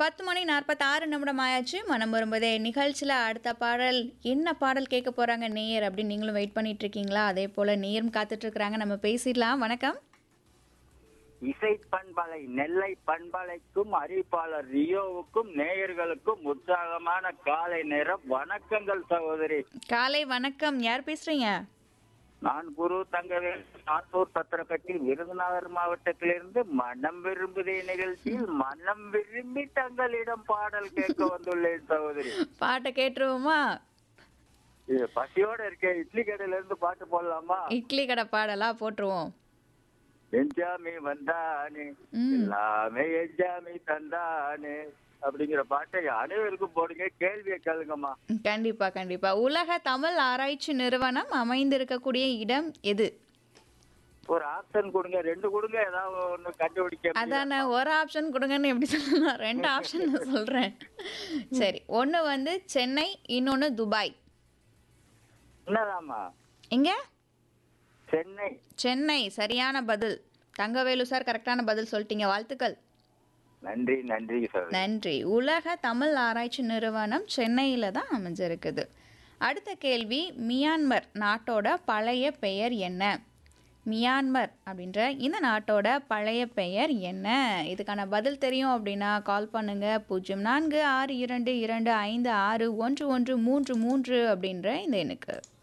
பத்து மணி நாற்பத்தாறு நிமிடம் ஆயாச்சு மனம் வரும்போதே நிகழ்ச்சியில் அடுத்த பாடல் என்ன பாடல் கேட்க போகிறாங்க நேயர் அப்படின்னு நீங்களும் வெயிட் பண்ணிட்டு இருக்கீங்களா அதே போல் நேயரும் காத்துட்டு இருக்கிறாங்க நம்ம பேசிடலாம் வணக்கம் இசை பண்பலை நெல்லை பண்பலைக்கும் அறிவிப்பாளர் ரியோவுக்கும் நேயர்களுக்கும் உற்சாகமான காலை நேரம் வணக்கங்கள் சகோதரி காலை வணக்கம் யார் பேசுறீங்க நான் குரு தங்கவேல் சாத்தூர் பத்திரக்கட்டி விருதுநகர் மாவட்டத்திலிருந்து மனம் விரும்புதே நிகழ்ச்சியில் மனம் விரும்பி தங்களிடம் பாடல் கேட்க வந்துள்ளேன் சகோதரி பாட்டை கேட்டுருவோமா இது பசியோட இருக்கேன் இட்லி கடையில இருந்து பாட்டு போடலாமா இட்லி கடை பாடலா போட்டுருவோம் எஞ்சாமி வந்தானே ம். எல்லாமே எஞ்சாமி தந்தானே அப்படிங்கிற பாட்டை அனைவருக்கும் போடுங்க கேள்வியை கேளுங்கம்மா கண்டிப்பா கண்டிப்பா உலக தமிழ் ஆராய்ச்சி நிறுவனம் அமைந்திருக்கக்கூடிய இடம் எது ஒரு ஆப்ஷன் கொடுங்க ரெண்டு கொடுங்க ஏதாவது ஒண்ணு கண்டுபிடிக்க அதானே ஒரு ஆப்ஷன் கொடுங்கன்னு எப்படி சொல்லலாம் ரெண்டு ஆப்ஷன் நான் சொல்றேன் சரி ஒன்று வந்து சென்னை இன்னொன்று துபாய் என்னதாம்மா எங்க சென்னை சென்னை சரியான பதில் தங்கவேலு சார் கரெக்டான பதில் சொல்லிட்டீங்க வாழ்த்துக்கள் நன்றி நன்றி சார் நன்றி உலக தமிழ் ஆராய்ச்சி நிறுவனம் சென்னையில் தான் அமைஞ்சிருக்குது அடுத்த கேள்வி மியான்மர் நாட்டோட பழைய பெயர் என்ன மியான்மர் அப்படின்ற இந்த நாட்டோட பழைய பெயர் என்ன இதுக்கான பதில் தெரியும் அப்படின்னா கால் பண்ணுங்க பூஜ்ஜியம் நான்கு ஆறு இரண்டு இரண்டு ஐந்து ஆறு ஒன்று ஒன்று மூன்று மூன்று அப்படின்ற இந்த எண்ணுக்கு